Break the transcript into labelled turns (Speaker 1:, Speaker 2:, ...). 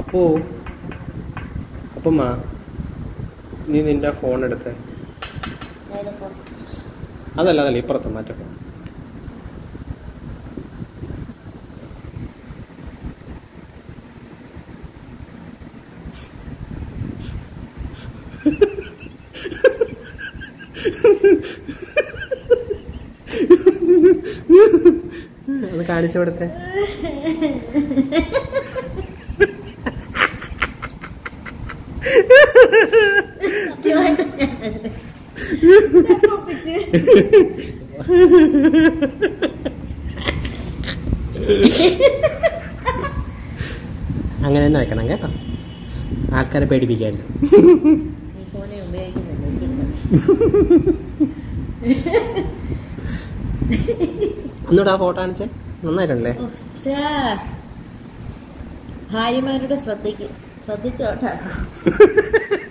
Speaker 1: അപ്പോ അപ്പമ്മ നീ നിന്റെ ഫോൺ എടുത്തേ
Speaker 2: ഏതപ്പോ
Speaker 1: അതല്ല അതല്ല ഇപ്പുറത്ത് മറ്റേ ഫോൺ അത് കാണിച്ചു കൊടുത്തേ
Speaker 2: ഒപ്പിച്ച്
Speaker 1: അങ്ങനെ തന്നെ വെക്കണം കേട്ടോ ആൾക്കാരെ പേടിപ്പിക്കാമല്ലോ
Speaker 2: ഈ ഫോണെ ഉപയോഗിക്കുന്നുണ്ട്
Speaker 1: ഒന്നുകൂടെ ആ ഫോട്ടോ കാണിച്ചേ നന്നായിട്ടുണ്ടല്ലേ
Speaker 2: ഭാര്യമാരുടെ ശ്രദ്ധയ്ക്ക് ശ്രദ്ധിച്ചോട്ടാ